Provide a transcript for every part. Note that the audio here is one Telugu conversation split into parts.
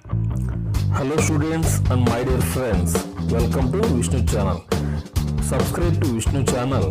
Hello students and my dear friends, welcome to Vishnu channel. Subscribe to Vishnu channel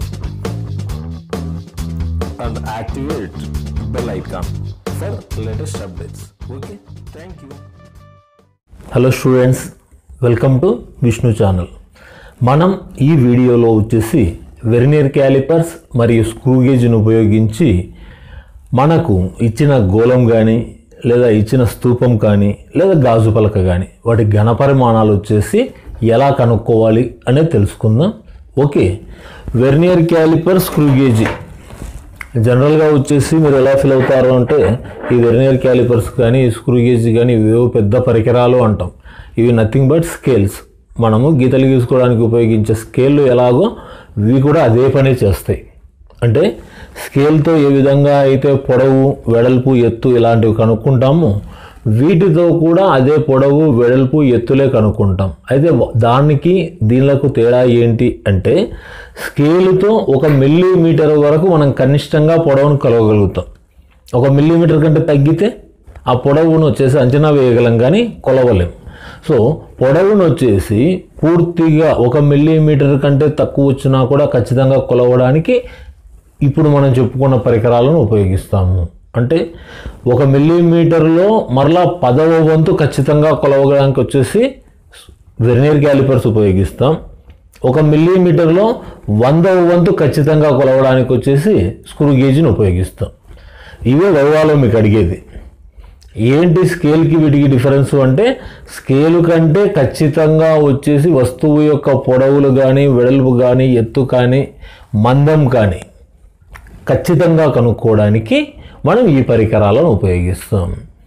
and activate bell icon for latest updates. Okay, thank you. Hello students welcome to Vishnu channel మనం ఈ వీడియోలో వచ్చేసి వెర్నియర్ క్యాలిపర్స్ మరియు స్క్రూ గేజ్ను ఉపయోగించి మనకు ఇచ్చిన గోళం కానీ లేదా ఇచ్చిన స్తూపం కానీ లేదా గాజు పలక కానీ వాటి ఘనపరిమాణాలు వచ్చేసి ఎలా కనుక్కోవాలి అనేది తెలుసుకుందాం okay vernier calliper screw gauge జనరల్గా వచ్చేసి మీరు ఎలా ఫీల్ అవుతారు అంటే ఈ వెర్నియర్ క్యాలిపర్స్ కానీ ఈ స్క్రూ గేజ్ కానీ ఇవేవో పెద్ద పరికరాలు అంటాం ఇవి నథింగ్ బట్ స్కేల్స్ మనము గీతలు గీసుకోవడానికి ఉపయోగించే స్కేళ్ళు ఎలాగో ఇవి కూడా అదే పని చేస్తాయి అంటే స్కేల్తో ఏ విధంగా అయితే పొడవు వెడల్పు ఎత్తు ఇలాంటివి కనుక్కుంటామో వీటితో కూడా అదే పొడవు వెడల్పు ఎత్తులే కనుక్కుంటాం అయితే దానికి దీనిలకు తేడా ఏంటి అంటే స్కేలుతో ఒక మిల్లీమీటర్ వరకు మనం కనిష్టంగా పొడవును కొలవగలుగుతాం ఒక మిల్లీమీటర్ కంటే తగ్గితే ఆ పొడవును వచ్చేసి అంచనా వేయగలం కానీ కొలవలేం సో పొడవును వచ్చేసి పూర్తిగా ఒక మిల్లీమీటర్ కంటే తక్కువ వచ్చినా కూడా ఖచ్చితంగా కొలవడానికి ఇప్పుడు మనం చెప్పుకున్న పరికరాలను ఉపయోగిస్తాము అంటే ఒక మిల్లీమీటర్లో మరలా పదవ వంతు ఖచ్చితంగా కొలవడానికి వచ్చేసి వెర్నియర్ క్యాలిపర్స్ ఉపయోగిస్తాం ఒక మిల్లీమీటర్లో వందవ వంతు ఖచ్చితంగా కొలవడానికి వచ్చేసి స్క్రూ గేజ్ని ఉపయోగిస్తాం ఇవే వైవాలో మీకు అడిగేది ఏంటి స్కేల్కి వీటికి డిఫరెన్స్ అంటే స్కేలు కంటే ఖచ్చితంగా వచ్చేసి వస్తువు యొక్క పొడవులు కానీ వెడల్పు కానీ ఎత్తు కానీ మందం కానీ ఖచ్చితంగా కనుక్కోవడానికి మనం ఈ పరికరాలను ఉపయోగిస్తాం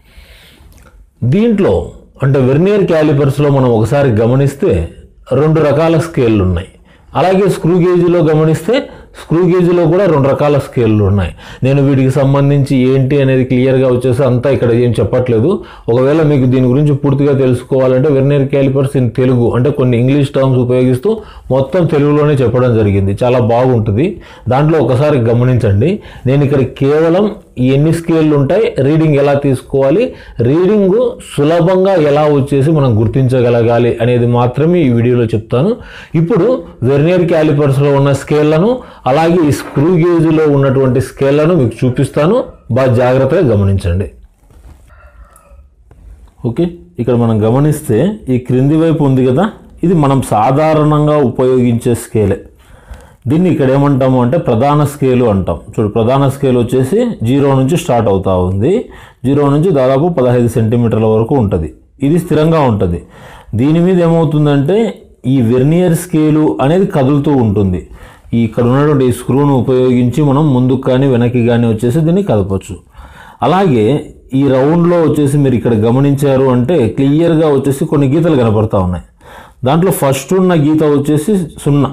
దీంట్లో అంటే వెర్నియర్ క్యాలిపర్స్లో మనం ఒకసారి గమనిస్తే రెండు రకాల స్కేళ్ళు ఉన్నాయి అలాగే స్క్రూ గేజ్లో గమనిస్తే స్క్రూ గేజ్లో కూడా రెండు రకాల స్కేళ్ళు ఉన్నాయి నేను వీటికి సంబంధించి ఏంటి అనేది క్లియర్గా వచ్చేసి అంతా ఇక్కడ ఏం చెప్పట్లేదు ఒకవేళ మీకు దీని గురించి పూర్తిగా తెలుసుకోవాలంటే వెర్నియర్ క్యాలిపర్స్ ఇన్ తెలుగు అంటే కొన్ని ఇంగ్లీష్ టర్మ్స్ ఉపయోగిస్తూ మొత్తం తెలుగులోనే చెప్పడం జరిగింది చాలా బాగుంటుంది దాంట్లో ఒకసారి గమనించండి నేను ఇక్కడ కేవలం ఎన్ని స్కేళ్ళు ఉంటాయి రీడింగ్ ఎలా తీసుకోవాలి రీడింగ్ సులభంగా ఎలా వచ్చేసి మనం గుర్తించగలగాలి అనేది మాత్రమే ఈ వీడియోలో చెప్తాను ఇప్పుడు వెర్నియర్ క్యాలిపర్స్లో ఉన్న స్కేళ్లను అలాగే ఈ స్క్రూ గేజ్లో ఉన్నటువంటి స్కేళ్లను మీకు చూపిస్తాను బాగా జాగ్రత్తగా గమనించండి ఓకే ఇక్కడ మనం గమనిస్తే ఈ క్రింది వైపు ఉంది కదా ఇది మనం సాధారణంగా ఉపయోగించే స్కేలే దీన్ని ఇక్కడ ఏమంటాము అంటే ప్రధాన స్కేలు అంటాం చూడు ప్రధాన స్కేల్ వచ్చేసి జీరో నుంచి స్టార్ట్ అవుతా ఉంది జీరో నుంచి దాదాపు పదహైదు సెంటీమీటర్ల వరకు ఉంటుంది ఇది స్థిరంగా ఉంటుంది దీని మీద ఏమవుతుందంటే ఈ వెర్నియర్ స్కేలు అనేది కదులుతూ ఉంటుంది ఈ ఇక్కడ ఉన్నటువంటి ఈ స్క్రూను ఉపయోగించి మనం ముందుకు కానీ వెనక్కి కానీ వచ్చేసి దీన్ని కదపచ్చు అలాగే ఈ రౌండ్లో వచ్చేసి మీరు ఇక్కడ గమనించారు అంటే క్లియర్గా వచ్చేసి కొన్ని గీతలు కనపడతా ఉన్నాయి దాంట్లో ఫస్ట్ ఉన్న గీత వచ్చేసి సున్నా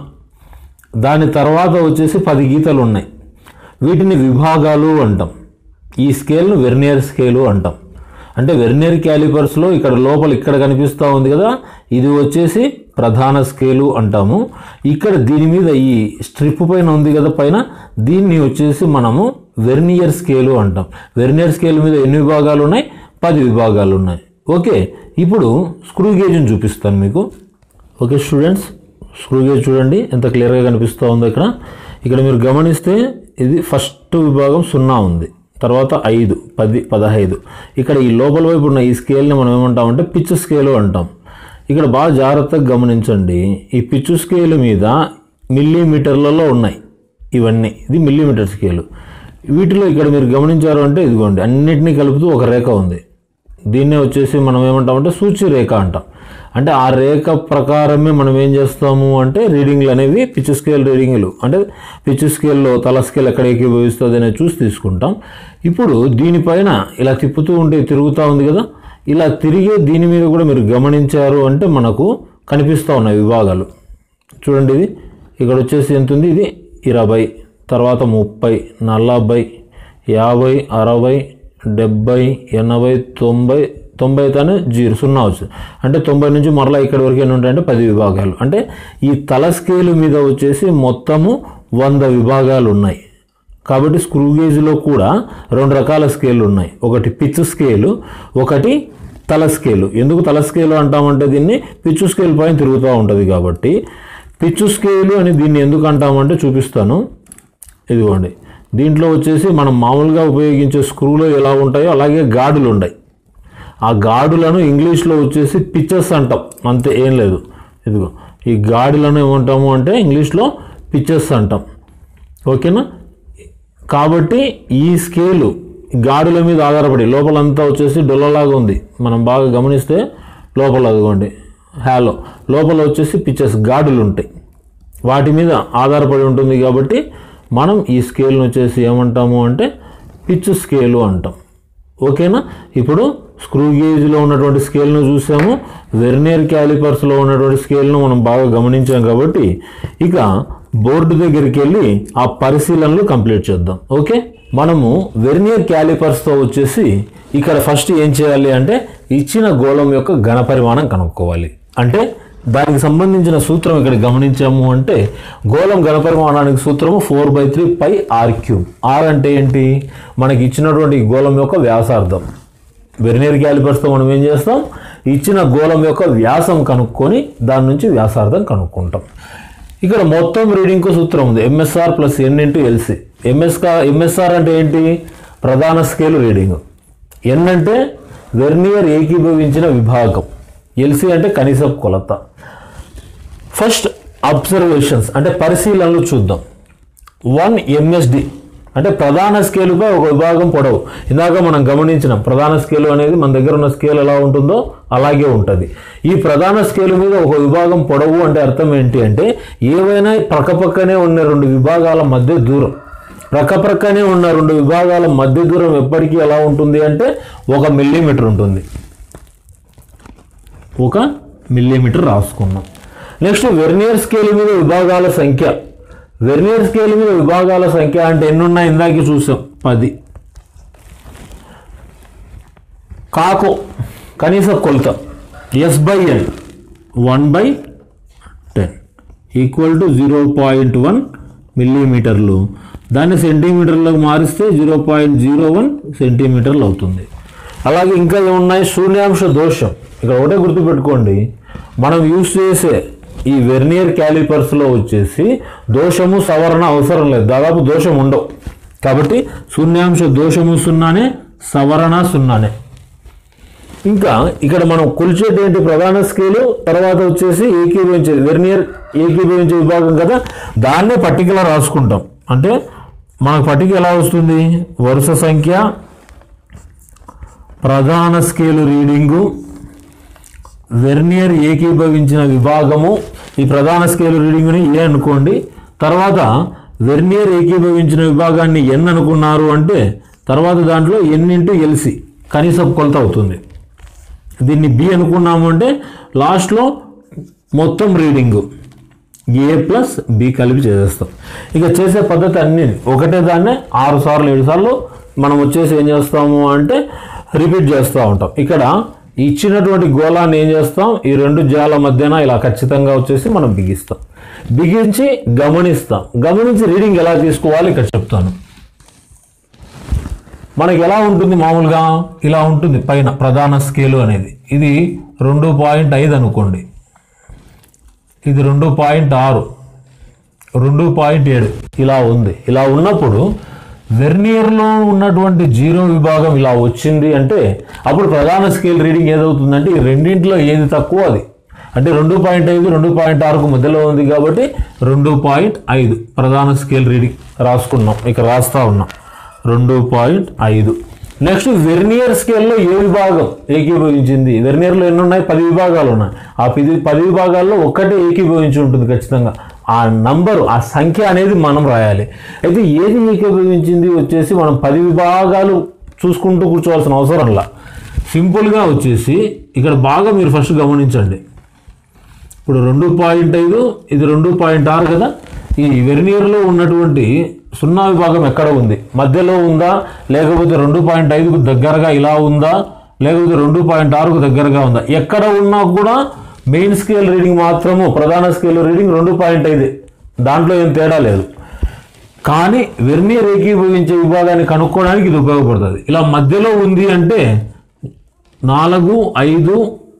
దాని తర్వాత వచ్చేసి పది గీతలు ఉన్నాయి వీటిని విభాగాలు అంటాం ఈ స్కేల్ను వెర్నియర్ స్కేలు అంటాం అంటే వెర్నియర్ క్యాలిపర్స్లో ఇక్కడ లోపల ఇక్కడ కనిపిస్తూ ఉంది కదా ఇది వచ్చేసి ప్రధాన స్కేలు అంటాము ఇక్కడ దీని మీద ఈ స్ట్రిప్ పైన ఉంది కదా పైన దీన్ని వచ్చేసి మనము వెర్నియర్ స్కేలు అంటాం వెర్నియర్ స్కేల్ మీద ఎన్ని విభాగాలు ఉన్నాయి పది విభాగాలు ఉన్నాయి ఓకే ఇప్పుడు స్క్రూ గేజ్ని చూపిస్తాను మీకు ఓకే స్టూడెంట్స్ స్క్రూ గేజ్ చూడండి ఎంత క్లియర్గా కనిపిస్తూ ఉందో ఇక్కడ ఇక్కడ మీరు గమనిస్తే ఇది ఫస్ట్ విభాగం సున్నా ఉంది తర్వాత ఐదు పది పదహైదు ఇక్కడ ఈ లోపల వైపు ఉన్న ఈ స్కేల్ని మనం ఏమంటామంటే పిచ్చు స్కేలు అంటాం ఇక్కడ బాగా జాగ్రత్తగా గమనించండి ఈ పిచ్చు స్కేల్ మీద మిల్లీమీటర్లలో ఉన్నాయి ఇవన్నీ ఇది మిల్లీమీటర్ స్కేలు వీటిలో ఇక్కడ మీరు గమనించారు అంటే ఇదిగోండి అన్నిటినీ కలుపుతూ ఒక రేఖ ఉంది దీన్నే వచ్చేసి మనం ఏమంటామంటే సూచి రేఖ అంటాం అంటే ఆ రేఖ ప్రకారమే మనం ఏం చేస్తాము అంటే రీడింగ్లు అనేవి పిచ్చు స్కేల్ రీడింగ్లు అంటే పిచ్చు స్కేల్లో తల స్కేల్ ఎక్కడ ఏకీభవిస్తుంది అనేది చూసి తీసుకుంటాం ఇప్పుడు దీనిపైన ఇలా తిప్పుతూ ఉంటే తిరుగుతూ ఉంది కదా ఇలా తిరిగే దీని మీద కూడా మీరు గమనించారు అంటే మనకు కనిపిస్తూ ఉన్నాయి విభాగాలు చూడండి ఇది ఇక్కడ వచ్చేసి ఎంత ఉంది ఇది ఇరవై తర్వాత ముప్పై నలభై యాభై అరవై డెబ్బై ఎనభై తొంభై తొంభై తను జీరో సున్నా వచ్చింది అంటే తొంభై నుంచి మరలా ఇక్కడి వరకు ఎన్ని ఉంటాయంటే పది విభాగాలు అంటే ఈ తల స్కేలు మీద వచ్చేసి మొత్తము వంద విభాగాలు ఉన్నాయి కాబట్టి స్క్రూ గేజ్లో కూడా రెండు రకాల స్కేళ్ళు ఉన్నాయి ఒకటి పిచ్ స్కేలు ఒకటి తల స్కేలు ఎందుకు తల స్కేలు అంటామంటే దీన్ని పిచ్చు స్కేల్ పైన తిరుగుతూ ఉంటుంది కాబట్టి పిచ్చు స్కేలు అని దీన్ని ఎందుకు అంటామంటే చూపిస్తాను ఇదిగోండి దీంట్లో వచ్చేసి మనం మామూలుగా ఉపయోగించే స్క్రూలు ఎలా ఉంటాయో అలాగే గాడులు ఉన్నాయి ఆ గాడులను ఇంగ్లీష్లో వచ్చేసి పిక్చర్స్ అంటాం అంతే ఏం లేదు ఇదిగో ఈ గాడులను ఏమంటాము అంటే ఇంగ్లీష్లో పిక్చర్స్ అంటాం ఓకేనా కాబట్టి ఈ స్కేలు గాడుల మీద ఆధారపడి లోపలంతా వచ్చేసి డొల్లలాగా ఉంది మనం బాగా గమనిస్తే లోపల అదిగోండి హ్యాలో లోపల వచ్చేసి పిక్చర్స్ గాడులు ఉంటాయి వాటి మీద ఆధారపడి ఉంటుంది కాబట్టి మనం ఈ స్కేల్ను వచ్చేసి ఏమంటాము అంటే పిచ్ స్కేలు అంటాం ఓకేనా ఇప్పుడు స్క్రూ గేజ్లో ఉన్నటువంటి స్కేల్ను చూసాము వెర్నియర్ క్యాలిపర్స్లో ఉన్నటువంటి స్కేల్ను మనం బాగా గమనించాం కాబట్టి ఇక బోర్డు దగ్గరికి వెళ్ళి ఆ పరిశీలనలు కంప్లీట్ చేద్దాం ఓకే మనము వెర్నియర్ క్యాలిపర్స్తో వచ్చేసి ఇక్కడ ఫస్ట్ ఏం చేయాలి అంటే ఇచ్చిన గోళం యొక్క ఘన పరిమాణం కనుక్కోవాలి అంటే దానికి సంబంధించిన సూత్రం ఇక్కడ గమనించాము అంటే గోళం ఘనపరిమాణానికి సూత్రము four by three pi r cube r అంటే ఏంటి మనకి ఇచ్చినటువంటి ఈ గోళం యొక్క వ్యాసార్థం వెర్నియర్ క్యాలిపర్స్తో మనం ఏం చేస్తాం ఇచ్చిన గోళం యొక్క వ్యాసం కనుక్కొని దాని నుంచి వ్యాసార్థం కనుక్కుంటాం ఇక్కడ మొత్తం రీడింగ్కు సూత్రం ఉంది MSR plus n into LC ఎంఎస్కా ఎంఎస్ఆర్ అంటే ఏంటి ప్రధాన స్కేల్ రీడింగ్ ఎన్ అంటే వెర్నియర్ ఏకీభవించిన విభాగం ఎల్సి అంటే కనీస కొలత ఫస్ట్ అబ్జర్వేషన్స్ అంటే పరిశీలనలు చూద్దాం వన్ ఎంఎస్డి అంటే ప్రధాన స్కేలుపై ఒక విభాగం పొడవు ఇందాక మనం గమనించిన ప్రధాన స్కేలు అనేది మన దగ్గర ఉన్న స్కేల్ ఎలా ఉంటుందో అలాగే ఉంటుంది ఈ ప్రధాన స్కేలు మీద ఒక విభాగం పొడవు అంటే అర్థం ఏంటి అంటే ఏవైనా పక్కపక్కనే ఉన్న రెండు విభాగాల మధ్య దూరం ప్రక్కప్రక్కనే ఉన్న రెండు విభాగాల మధ్య దూరం ఎప్పటికీ ఎలా ఉంటుంది అంటే ఒక మిల్లీమీటర్ ఉంటుంది ఒక మిల్లీమీటర్ రాసుకున్నాం నెక్స్ట్ వెర్నియర్ స్కేల్ మీద విభాగాల సంఖ్య వెర్నియర్ స్కేల్ మీద విభాగాల సంఖ్య అంటే ఎన్ని ఉన్నాయి ఇందాక చూసాం పది కాకో కనీస కొలత S by N one by ten equal to zero point one మిల్లీమీటర్లు దాన్ని సెంటీమీటర్లకు మారిస్తే జీరో పాయింట్ జీరో వన్ సెంటీమీటర్లు అవుతుంది అలాగే ఇంకా ఏమున్నాయి శూన్యాంశ దోషం ఇక్కడ ఒకటే గుర్తుపెట్టుకోండి మనం యూస్ చేసే ఈ వెర్నియర్ క్యాలిపర్స్లో వచ్చేసి దోషము సవరణ అవసరం లేదు దాదాపు దోషం ఉండవు కాబట్టి శూన్యాంశ దోషము సున్నానే సవరణ సున్నానే ఇంకా ఇక్కడ మనం కొలిచేటువంటి ప్రధాన స్కేలు తర్వాత వచ్చేసి ఏకీభవించే వెర్నియర్ ఏకీభవించే విభాగం కదా దాన్నే పట్టికలో రాసుకుంటాం అంటే మనకు పట్టిక ఎలా వస్తుంది వరుస సంఖ్య ప్రధాన స్కేలు రీడింగు వెర్నియర్ ఏకీభవించిన విభాగము ఈ ప్రధాన స్కేలు రీడింగ్ని ఏ అనుకోండి తర్వాత వెర్నియర్ ఏకీభవించిన విభాగాన్ని ఎన్ అనుకున్నారు అంటే తర్వాత దాంట్లో ఎన్ ఇంటూ ఎల్సి కనీస కొలత అవుతుంది దీన్ని బి అనుకున్నాము అంటే లాస్ట్లో మొత్తం రీడింగు ఏ ప్లస్ బి కలిపి చేసేస్తాం ఇక చేసే పద్ధతి అన్ని ఒకటే దాన్నే ఆరు సార్లు ఏడు సార్లు మనం వచ్చేసి ఏం చేస్తాము అంటే రిపీట్ చేస్తూ ఉంటాం ఇక్కడ ఇచ్చినటువంటి గోళాన్ని ఏం చేస్తాం ఈ రెండు జాల మధ్యన ఇలా ఖచ్చితంగా వచ్చేసి మనం బిగిస్తాం బిగించి గమనిస్తాం గమనించి రీడింగ్ ఎలా తీసుకోవాలి ఇక్కడ చెప్తాను మనకి ఎలా ఉంటుంది మామూలుగా ఇలా ఉంటుంది పైన ప్రధాన స్కేలు అనేది ఇది రెండు పాయింట్ ఐదు అనుకోండి ఇది రెండు పాయింట్ ఆరు రెండు పాయింట్ ఏడు ఇలా ఉంది ఇలా ఉన్నప్పుడు వెర్నియర్లో ఉన్నటువంటి జీరో విభాగం ఇలా వచ్చింది అంటే అప్పుడు ప్రధాన స్కేల్ రీడింగ్ ఏదవుతుందంటే ఈ రెండింటిలో ఏది తక్కువ అది అంటే రెండు పాయింట్ ఐదు రెండు పాయింట్ ఆరుకు మధ్యలో ఉంది కాబట్టి రెండు పాయింట్ ఐదు ప్రధాన స్కేల్ రీడింగ్ రాసుకున్నాం ఇక్కడ రాస్తా ఉన్నాం రెండు పాయింట్ ఐదు నెక్స్ట్ వెర్నియర్ స్కేల్లో ఏ విభాగం ఏకీభవించింది వెర్నియర్లో ఎన్ని ఉన్నాయి పది విభాగాలు ఉన్నాయి ఆ పది పది విభాగాల్లో ఒక్కటే ఏకీభవించి ఉంటుంది ఖచ్చితంగా ఆ నంబరు ఆ సంఖ్య అనేది మనం రాయాలి అయితే ఏది ఏకీభవించింది వచ్చేసి మనం పది విభాగాలు చూసుకుంటూ కూర్చోవాల్సిన అవసరంలా సింపుల్గా వచ్చేసి ఇక్కడ బాగా మీరు ఫస్ట్ గమనించండి ఇప్పుడు రెండు పాయింట్ ఐదు ఇది రెండు పాయింట్ ఆరు కదా ఈ వెర్నియర్లో ఉన్నటువంటి సున్నా విభాగం ఎక్కడ ఉంది మధ్యలో ఉందా లేకపోతే రెండు పాయింట్ ఐదుకు దగ్గరగా ఇలా ఉందా లేకపోతే రెండు పాయింట్ ఆరుకు దగ్గరగా ఉందా ఎక్కడ ఉన్నా కూడా మెయిన్ స్కేల్ రీడింగ్ మాత్రము ప్రధాన స్కేల్ రీడింగ్ రెండు పాయింట్ ఐదు దాంట్లో ఏం తేడా లేదు కానీ వెర్నియర్ ఏకీభవించే విభాగాన్ని కనుక్కోవడానికి ఇది ఉపయోగపడుతుంది ఇలా మధ్యలో ఉంది అంటే నాలుగు ఐదు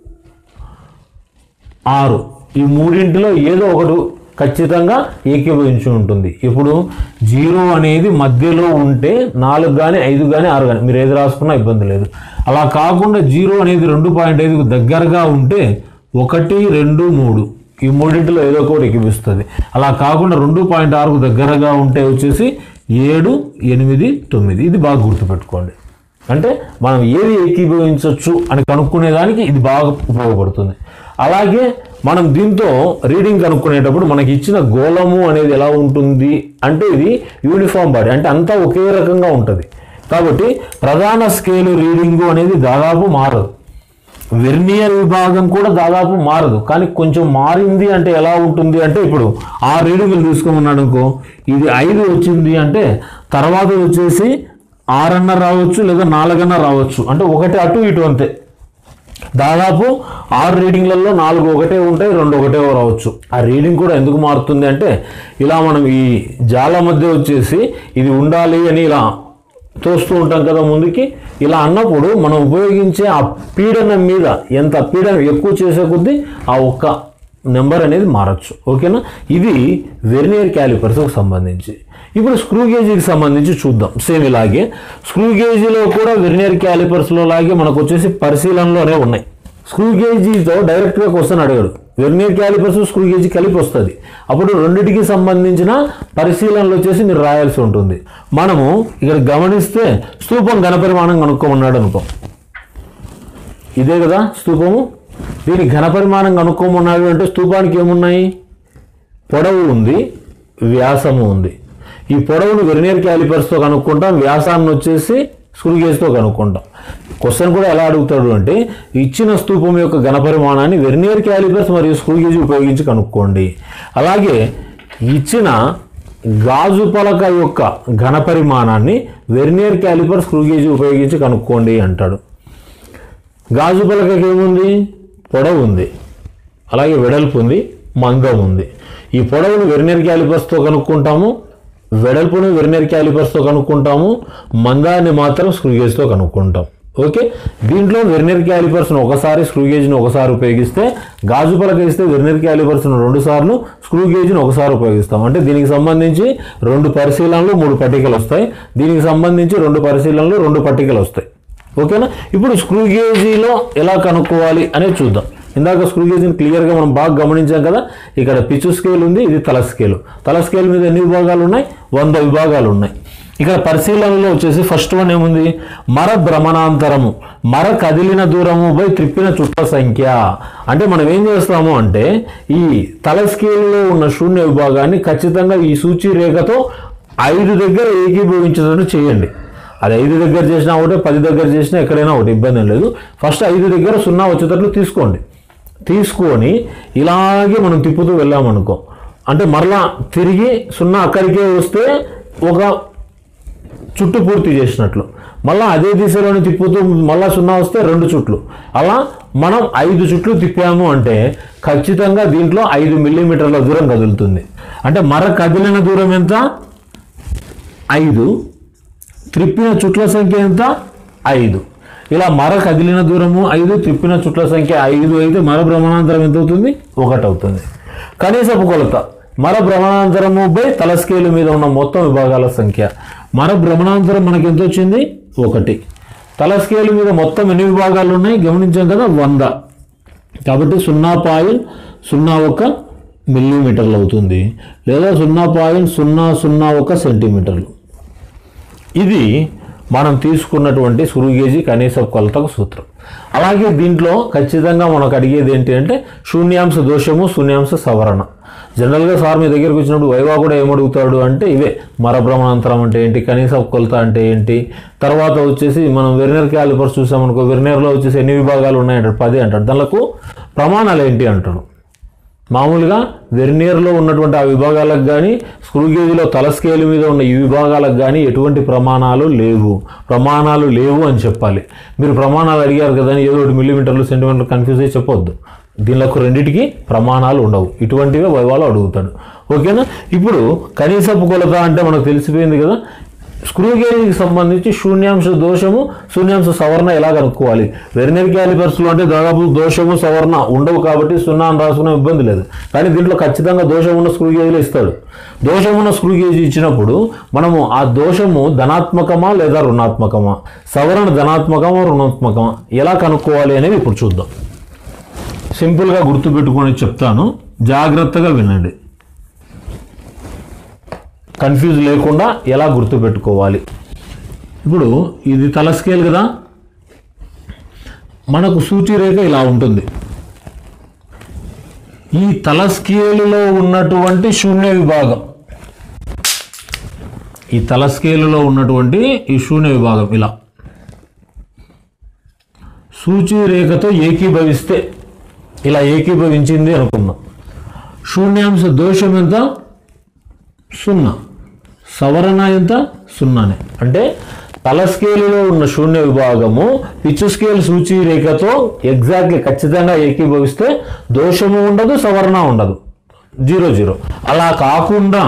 ఆరు ఈ మూడింటిలో ఏదో ఒకటి ఖచ్చితంగా ఏకీభవించి ఉంటుంది ఇప్పుడు జీరో అనేది మధ్యలో ఉంటే నాలుగు కానీ ఐదు కానీ ఆరు కానీ మీరు ఏది రాసుకున్నా ఇబ్బంది లేదు అలా కాకుండా జీరో అనేది రెండు పాయింట్ ఐదుకు దగ్గరగా ఉంటే ఒకటి రెండు మూడు ఈ మూడింటిలో ఏదో ఒకటి ఎక్కిపిస్తుంది అలా కాకుండా రెండు పాయింట్ ఆరుకు దగ్గరగా ఉంటే వచ్చేసి ఏడు ఎనిమిది తొమ్మిది ఇది బాగా గుర్తుపెట్టుకోండి అంటే మనం ఏది ఏకీభవించవచ్చు అని కనుక్కునేదానికి ఇది బాగా ఉపయోగపడుతుంది అలాగే మనం దీంతో రీడింగ్ కనుక్కునేటప్పుడు మనకి ఇచ్చిన గోళము అనేది ఎలా ఉంటుంది అంటే ఇది యూనిఫామ్ బాడీ అంటే అంతా ఒకే రకంగా ఉంటుంది కాబట్టి ప్రధాన స్కేలు రీడింగు అనేది దాదాపు మారదు వెర్నియర్ విభాగం కూడా దాదాపు మారదు కానీ కొంచెం మారింది అంటే ఎలా ఉంటుంది అంటే ఇప్పుడు ఆ రీడింగులు తీసుకోమన్నాడు అనుకో ఇది ఐదు వచ్చింది అంటే తర్వాత వచ్చేసి ఆరన్న రావచ్చు లేదా నాలుగన్న రావచ్చు అంటే ఒకటి అటు ఇటు అంతే దాదాపు ఆరు రీడింగ్లలో నాలుగు ఒకటే ఉంటాయి రెండు ఒకటే రావచ్చు ఆ రీడింగ్ కూడా ఎందుకు మారుతుంది అంటే ఇలా మనం ఈ జాల మధ్య వచ్చేసి ఇది ఉండాలి అని ఇలా తోస్తూ ఉంటాం కదా ముందుకి ఇలా అన్నప్పుడు మనం ఉపయోగించే ఆ పీడనం మీద ఎంత పీడనం ఎక్కువ చేసే కొద్దీ ఆ ఒక్క నెంబర్ అనేది మారచ్చు ఓకేనా ఇది వెర్నియర్ క్యాలిపర్స్కి సంబంధించి ఇప్పుడు స్క్రూ గేజీకి సంబంధించి చూద్దాం సేమ్ ఇలాగే స్క్రూ గేజీలో కూడా వెర్నియర్ క్యాలిపర్స్లో లాగే మనకు వచ్చేసి పరిశీలనలోనే ఉన్నాయి స్క్రూ గేజీతో డైరెక్ట్గా క్వశ్చన్ అడగడు వెర్నియర్ క్యాలిపర్స్ స్క్రూ గేజీ కలిపి వస్తుంది అప్పుడు రెండింటికి సంబంధించిన పరిశీలనలు వచ్చేసి మీరు రాయాల్సి ఉంటుంది మనము ఇక్కడ గమనిస్తే స్తూపం ఘనపరిమాణం కనుక్కోమన్నాడు అనుకో ఇదే కదా స్తూపము దీని ఘనపరిమాణం కనుక్కోమన్నాడు అంటే స్తూపానికి ఏమున్నాయి పొడవు ఉంది వ్యాసము ఉంది ఈ పొడవును వెర్నియర్ క్యాలిపర్స్తో కనుక్కుంటాం వ్యాసాన్ని వచ్చేసి స్క్రూ గేజ్తో కనుక్కుంటాం క్వశ్చన్ కూడా ఎలా అడుగుతాడు అంటే ఇచ్చిన స్తూపం యొక్క ఘనపరిమాణాన్ని వెర్నియర్ క్యాలిపర్స్ మరియు స్క్రూ గేజ్ ఉపయోగించి కనుక్కోండి అలాగే ఇచ్చిన గాజు పలక యొక్క ఘనపరిమాణాన్ని వెర్నియర్ క్యాలిపర్ స్క్రూ గేజ్ ఉపయోగించి కనుక్కోండి అంటాడు గాజు పలకకి ఏముంది పొడవు ఉంది అలాగే వెడల్పు ఉంది మందం ఉంది ఈ పొడవును వెర్నియర్ క్యాలిపర్స్తో కనుక్కుంటాము వెడల్పును వెర్నియర్ క్యాలిపర్స్తో కనుక్కుంటాము మందాన్ని మాత్రం స్క్రూ గేజ్తో కనుక్కుంటాం ఓకే దీంట్లో వెర్నియర్ క్యాలిపర్స్ను ఒకసారి స్క్రూ గేజ్ను ఒకసారి ఉపయోగిస్తే గాజు పలక ఇస్తే వెర్నియర్ క్యాలిపర్స్ను రెండు సార్లు స్క్రూ గేజ్ను ఒకసారి ఉపయోగిస్తాం అంటే దీనికి సంబంధించి రెండు పరిశీలనలు మూడు పట్టికలు వస్తాయి దీనికి సంబంధించి రెండు పరిశీలనలు రెండు పట్టికలు వస్తాయి ఓకేనా ఇప్పుడు స్క్రూ గేజీలో ఎలా కనుక్కోవాలి అనేది చూద్దాం ఇందాక స్క్రూ గేజ్ని క్లియర్గా మనం బాగా గమనించాం కదా ఇక్కడ పిచ్చు స్కేల్ ఉంది ఇది తల స్కేలు తల స్కేల్ మీద ఎన్ని విభాగాలు ఉన్నాయి వంద విభాగాలు ఉన్నాయి ఇక్కడ పరిశీలనలో వచ్చేసి ఫస్ట్ వన్ ఏముంది మర భ్రమణాంతరము మర కదిలిన దూరము బై త్రిప్పిన చుట్ల సంఖ్య అంటే మనం ఏం చేస్తాము అంటే ఈ తల స్కేల్లో ఉన్న శూన్య విభాగాన్ని ఖచ్చితంగా ఈ సూచి రేఖతో ఐదు దగ్గర ఏకీభవించేటట్టు చేయండి అది ఐదు దగ్గర చేసినా ఒకటే పది దగ్గర చేసినా ఎక్కడైనా ఒకటి ఇబ్బంది ఏం లేదు ఫస్ట్ ఐదు దగ్గర సున్నా వచ్చేటట్లు తీసుకోండి తీసుకొని ఇలాగే మనం తిప్పుతూ వెళ్ళామనుకో అంటే మరలా తిరిగి సున్నా అక్కడికే వస్తే ఒక చుట్టు పూర్తి చేసినట్లు మళ్ళీ అదే దిశలోనే తిప్పుతూ మళ్ళా సున్నా వస్తే రెండు చుట్లు అలా మనం ఐదు చుట్లు తిప్పాము అంటే ఖచ్చితంగా దీంట్లో ఐదు మిల్లీమీటర్ల దూరం కదులుతుంది అంటే మర కదిలిన దూరం ఎంత ఐదు త్రిప్పిన చుట్ల సంఖ్య ఎంత ఐదు ఇలా మర కదిలిన దూరము ఐదు త్రిప్పిన చుట్ల సంఖ్య ఐదు అయితే మర భ్రమణాంతరం ఎంత అవుతుంది ఒకటి అవుతుంది కనీసపు కొలత మర భ్రమణాంతరము బై తల స్కేలు మీద ఉన్న మొత్తం విభాగాల సంఖ్య మర భ్రమణాంతరం మనకి ఎంత వచ్చింది ఒకటి తల స్కేలు మీద మొత్తం ఎన్ని విభాగాలు ఉన్నాయి గమనించాం కదా వంద కాబట్టి సున్నా పాయింట్ సున్నా ఒక మిల్లీమీటర్లు అవుతుంది లేదా సున్నా పాయింట్ సున్నా సున్నా ఒక సెంటీమీటర్లు ఇది మనం తీసుకున్నటువంటి స్క్రూ గేజీ కనీస కొలతకు సూత్రం అలాగే దీంట్లో ఖచ్చితంగా మనకు అడిగేది ఏంటి అంటే శూన్యాంశ దోషము శూన్యాంశ సవరణ జనరల్గా సార్ మీ దగ్గరికి వచ్చినప్పుడు వైవా కూడా ఏమడుగుతాడు అంటే ఇవే మరభ్రమణాంతరం అంటే ఏంటి కనీస కొలత అంటే ఏంటి తర్వాత వచ్చేసి మనం వెర్నియర్ క్యాలిపర్స్ చూసామనుకో వెర్నియర్లో వచ్చేసి ఎన్ని విభాగాలు ఉన్నాయంటాడు పది అంటాడు దానికి ప్రమాణాలు ఏంటి అంటాడు మామూలుగా వెర్నియర్లో ఉన్నటువంటి ఆ విభాగాలకు కానీ స్క్రూ గేజ్లో తల స్కేల్ మీద ఉన్న ఈ విభాగాలకు కానీ ఎటువంటి ప్రమాణాలు లేవు ప్రమాణాలు లేవు అని చెప్పాలి మీరు ప్రమాణాలు అడిగారు కదా అని ఏదో ఒకటి మిల్లీమీటర్లు సెంటీమీటర్లు కన్ఫ్యూజ్ అయ్యి చెప్పొద్దు దీనిలో రెండింటికి ప్రమాణాలు ఉండవు ఇటువంటివే వైవాలు అడుగుతాడు ఓకేనా ఇప్పుడు కనీసపు కొలత అంటే మనకు తెలిసిపోయింది కదా స్క్రూ గేజ్కి సంబంధించి శూన్యాంశ దోషము శూన్యాంశ సవర్ణ ఎలా కనుక్కోవాలి వెర్నియర్ క్యాలిపర్స్లో అంటే దాదాపు దోషము సవర్ణ ఉండవు కాబట్టి సున్నా అని రాసుకునే ఇబ్బంది లేదు కానీ దీంట్లో ఖచ్చితంగా దోషం ఉన్న స్క్రూ గేజ్లు ఇస్తాడు దోషం ఉన్న స్క్రూ గేజ్ ఇచ్చినప్పుడు మనము ఆ దోషము ధనాత్మకమా లేదా రుణాత్మకమా సవరణ ధనాత్మకమా రుణాత్మకమా ఎలా కనుక్కోవాలి అనేది ఇప్పుడు చూద్దాం సింపుల్గా గుర్తుపెట్టుకొని చెప్తాను జాగ్రత్తగా వినండి కన్ఫ్యూజ్ లేకుండా ఎలా గుర్తుపెట్టుకోవాలి ఇప్పుడు ఇది తల స్కేల్ కదా మనకు సూచిరేఖ ఇలా ఉంటుంది ఈ తల స్కేలులో ఉన్నటువంటి శూన్య విభాగం ఈ తల స్కేలులో ఉన్నటువంటి ఈ శూన్య విభాగం ఇలా సూచిరేఖతో ఏకీభవిస్తే ఇలా ఏకీభవించింది అనుకుందాం శూన్యాంశ దోషం ఎంత సున్నా సవరణ ఎంత సున్నానే అంటే తల స్కేలులో ఉన్న శూన్య విభాగము పిచ్చు స్కేల్ సూచి రేఖతో ఎగ్జాక్ట్లీ ఖచ్చితంగా ఏకీభవిస్తే దోషము ఉండదు సవరణ ఉండదు జీరో జీరో అలా కాకుండా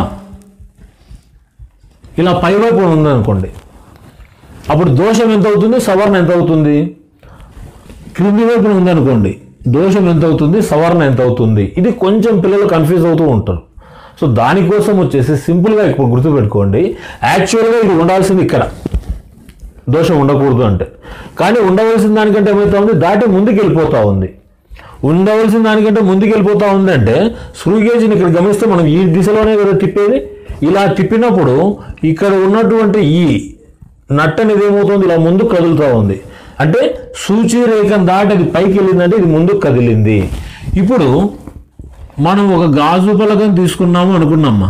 ఇలా పైవైపు ఉందనుకోండి అప్పుడు దోషం ఎంత అవుతుంది సవరణ ఎంత అవుతుంది క్రింది వైపున ఉందనుకోండి దోషం ఎంత అవుతుంది సవరణ ఎంత అవుతుంది ఇది కొంచెం పిల్లలు కన్ఫ్యూజ్ అవుతూ ఉంటారు సో దానికోసం వచ్చేసి సింపుల్గా ఇప్పుడు గుర్తుపెట్టుకోండి యాక్చువల్గా ఇది ఉండాల్సింది ఇక్కడ దోషం ఉండకూడదు అంటే కానీ ఉండవలసిన దానికంటే ఏమవుతా ఉంది దాటి ముందుకు వెళ్ళిపోతూ ఉంది ఉండవలసిన దానికంటే ముందుకు వెళ్ళిపోతా ఉందంటే స్క్రూ గేజ్ని ఇక్కడ గమనిస్తే మనం ఈ దిశలోనే కదా తిప్పేది ఇలా తిప్పినప్పుడు ఇక్కడ ఉన్నటువంటి ఈ నట్ అనేది ఏమవుతుంది ఇలా ముందుకు కదులుతూ ఉంది అంటే సూచి రేఖను దాటి అది పైకి వెళ్ళిందంటే ఇది ముందుకు కదిలింది ఇప్పుడు మనం ఒక గాజు పలకం తీసుకున్నాము అనుకున్నామ్మా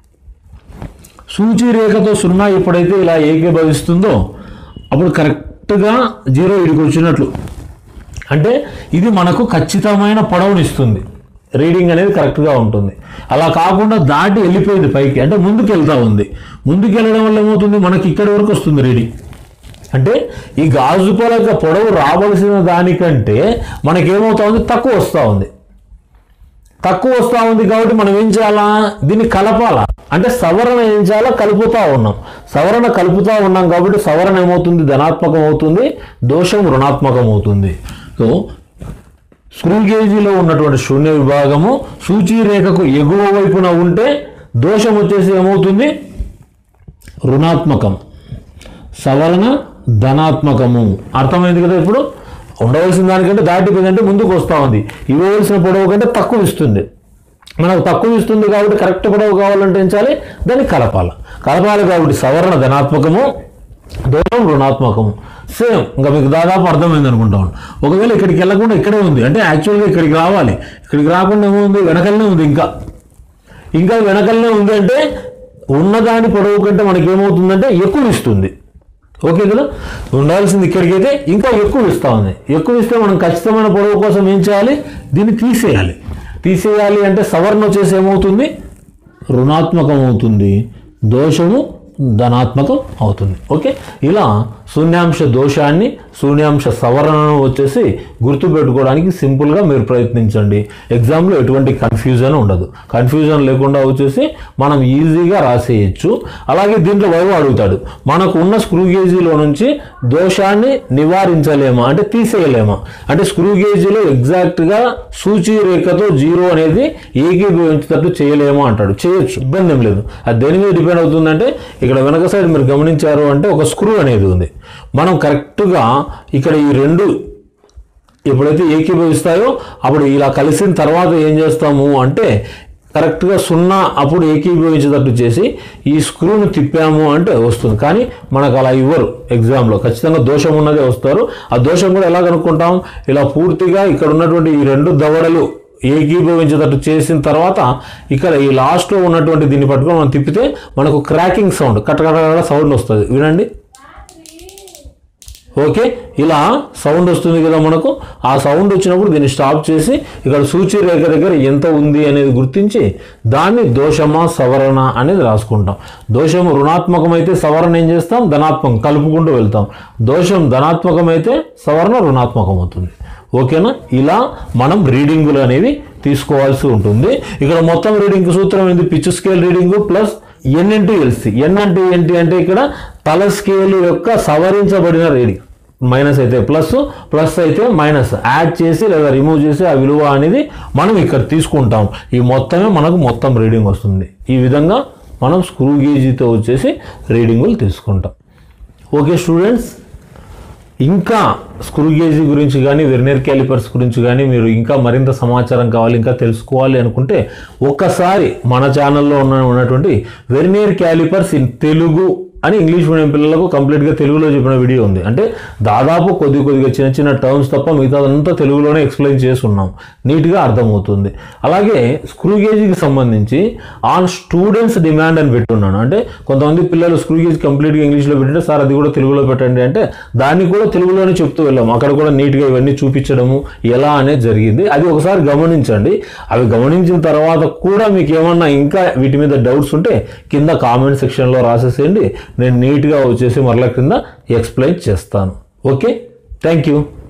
సూచి రేఖతో సున్నా ఎప్పుడైతే ఇలా ఏకీభవిస్తుందో అప్పుడు కరెక్ట్గా జీరో ఇడికి వచ్చినట్లు అంటే ఇది మనకు ఖచ్చితమైన పొడవునిస్తుంది రీడింగ్ అనేది కరెక్ట్గా ఉంటుంది అలా కాకుండా దాటి వెళ్ళిపోయింది పైకి అంటే ముందుకు వెళ్తా ఉంది ముందుకు వెళ్ళడం వల్ల ఏమవుతుంది మనకి ఇక్కడి వరకు వస్తుంది రీడింగ్ అంటే ఈ గాజు పలక పొడవు రావలసిన దానికంటే మనకేమవుతా ఉంది తక్కువ వస్తూ ఉంది తక్కువ వస్తూ ఉంది కాబట్టి మనం ఏం చేయాలా దీన్ని కలపాలా అంటే సవరణ ఏం చేయాలా కలుపుతా ఉన్నాం సవరణ కలుపుతా ఉన్నాం కాబట్టి సవరణ ఏమవుతుంది ధనాత్మకం అవుతుంది దోషం రుణాత్మకం అవుతుంది సో స్క్రూ గేజీలో ఉన్నటువంటి శూన్య విభాగము సూచీ రేఖకు ఎగువ వైపున ఉంటే దోషం వచ్చేసి ఏమవుతుంది రుణాత్మకం సవరణ ధనాత్మకము అర్థమైంది కదా ఇప్పుడు ఉండవలసిన దానికంటే దాటిపోయిందంటే ముందుకు వస్తూ ఉంది ఇవ్వవలసిన పొడవు కంటే తక్కువ ఇస్తుంది మనకు తక్కువ ఇస్తుంది కాబట్టి కరెక్ట్ పొడవు కావాలంటే ఏం చేయాలి దాన్ని కలపాలి కలపాలి కాబట్టి సవరణ ధనాత్మకము దూరం రుణాత్మకము సేమ్ ఇంకా మీకు దాదాపు అర్థమైంది అనుకుంటాను ఒకవేళ ఇక్కడికి వెళ్ళకుండా ఇక్కడే ఉంది అంటే యాక్చువల్గా ఇక్కడికి రావాలి ఇక్కడికి రాకుండా ఏముంది వెనకలనే ఉంది ఇంకా ఇంకా వెనకలనే ఉంది అంటే ఉన్నదాని పొడవు కంటే మనకి ఏమవుతుందంటే ఎక్కువ ఇస్తుంది ఓకే కదా ఉండాల్సింది ఇక్కడికైతే ఇంకా ఎక్కువ ఇస్తా ఉంది ఎక్కువ ఇస్తే మనం ఖచ్చితమైన పొడవు కోసం ఏం చేయాలి దీన్ని తీసేయాలి తీసేయాలి అంటే సవరణ వచ్చేసి ఏమవుతుంది రుణాత్మకం అవుతుంది దోషము ధనాత్మకం అవుతుంది ఓకే ఇలా శూన్యాంశ దోషాన్ని శూన్యాంశ సవరణను వచ్చేసి గుర్తుపెట్టుకోవడానికి సింపుల్గా మీరు ప్రయత్నించండి ఎగ్జామ్లో ఎటువంటి కన్ఫ్యూజన్ ఉండదు కన్ఫ్యూజన్ లేకుండా వచ్చేసి మనం ఈజీగా రాసేయచ్చు అలాగే దీంట్లో వైవ్ అడుగుతాడు మనకు ఉన్న స్క్రూ గేజీలో నుంచి దోషాన్ని నివారించలేమా అంటే తీసేయలేమా అంటే స్క్రూ గేజీలో ఎగ్జాక్ట్గా సూచీ రేఖతో జీరో అనేది ఏకీభవించేటట్టు చేయలేమా అంటాడు చేయొచ్చు ఇబ్బంది ఏం లేదు అది దేని మీద డిపెండ్ అవుతుందంటే ఇక్కడ వెనక సైడ్ మీరు గమనించారు అంటే ఒక స్క్రూ అనేది ఉంది మనం కరెక్ట్గా ఇక్కడ ఈ రెండు ఎప్పుడైతే ఏకీభవిస్తాయో అప్పుడు ఇలా కలిసిన తర్వాత ఏం చేస్తాము అంటే కరెక్ట్గా సున్నా అప్పుడు ఏకీభవించేటట్టు చేసి ఈ స్క్రూని తిప్పాము అంటే వస్తుంది కానీ మనకు అలా ఇవ్వరు ఎగ్జామ్లో ఖచ్చితంగా దోషం ఉన్నదే వస్తారు ఆ దోషం కూడా ఎలా కనుక్కుంటాం ఇలా పూర్తిగా ఇక్కడ ఉన్నటువంటి ఈ రెండు దవడలు ఏకీభవించేటట్టు చేసిన తర్వాత ఇక్కడ ఈ లాస్ట్లో ఉన్నటువంటి దీన్ని పట్టుకొని మనం తిప్పితే మనకు క్రాకింగ్ సౌండ్ కట్టకట సౌండ్ వస్తుంది వినండి ఓకే ఇలా సౌండ్ వస్తుంది కదా మనకు ఆ సౌండ్ వచ్చినప్పుడు దీన్ని స్టాప్ చేసి ఇక్కడ సూచి రేఖ దగ్గర ఎంత ఉంది అనేది గుర్తించి దాన్ని దోషమా సవరణ అనేది రాసుకుంటాం దోషం రుణాత్మకమైతే సవరణ ఏం చేస్తాం ధనాత్మకం కలుపుకుంటూ వెళ్తాం దోషం ధనాత్మకమైతే సవరణ రుణాత్మకం అవుతుంది ఓకేనా ఇలా మనం రీడింగులు అనేవి తీసుకోవాల్సి ఉంటుంది ఇక్కడ మొత్తం రీడింగ్ సూత్రం ఏంది pitch scale reading plus n into LC n అంటే ఏంటి అంటే ఇక్కడ తల స్కేలు యొక్క సవరించబడిన రీడింగ్ మైనస్ అయితే ప్లస్ ప్లస్ అయితే మైనస్ యాడ్ చేసి లేదా రిమూవ్ చేసి ఆ విలువ అనేది మనం ఇక్కడ తీసుకుంటాం ఈ మొత్తమే మనకు మొత్తం రీడింగ్ వస్తుంది ఈ విధంగా మనం స్క్రూ గేజీతో వచ్చేసి రీడింగులు తీసుకుంటాం ఓకే స్టూడెంట్స్ ఇంకా స్క్రూ గేజ్ గురించి కానీ వెర్నియర్ క్యాలిపర్స్ గురించి కానీ మీరు ఇంకా మరింత సమాచారం కావాలి ఇంకా తెలుసుకోవాలి అనుకుంటే ఒక్కసారి మన ఛానల్లో ఉన్న ఉన్నటువంటి వెర్నియర్ క్యాలిపర్స్ ఇన్ తెలుగు అని ఇంగ్లీష్ మీడియం పిల్లలకు కంప్లీట్గా తెలుగులో చెప్పిన వీడియో ఉంది అంటే దాదాపు కొద్ది కొద్దిగా చిన్న చిన్న టర్మ్స్ తప్ప మిగతాదంతా తెలుగులోనే ఎక్స్ప్లెయిన్ చేసి ఉన్నాం నీట్గా అర్థమవుతుంది అలాగే స్క్రూ గేజ్కి సంబంధించి ఆన్ స్టూడెంట్స్ డిమాండ్ అని పెట్టున్నాను అంటే కొంతమంది పిల్లలు స్క్రూ గేజ్ కంప్లీట్గా ఇంగ్లీష్లో పెట్టంటే సార్ అది కూడా తెలుగులో పెట్టండి అంటే దాన్ని కూడా తెలుగులోనే చెప్తూ వెళ్ళాము అక్కడ కూడా నీట్గా ఇవన్నీ చూపించడము ఎలా అనేది జరిగింది అది ఒకసారి గమనించండి అవి గమనించిన తర్వాత కూడా మీకు ఏమన్నా ఇంకా వీటి మీద డౌట్స్ ఉంటే కింద కామెంట్ సెక్షన్లో రాసేసేయండి నేను నీట్గా వచ్చేసి మరలా కింద ఎక్స్ప్లెయిన్ చేస్తాను ఓకే థ్యాంక్ యూ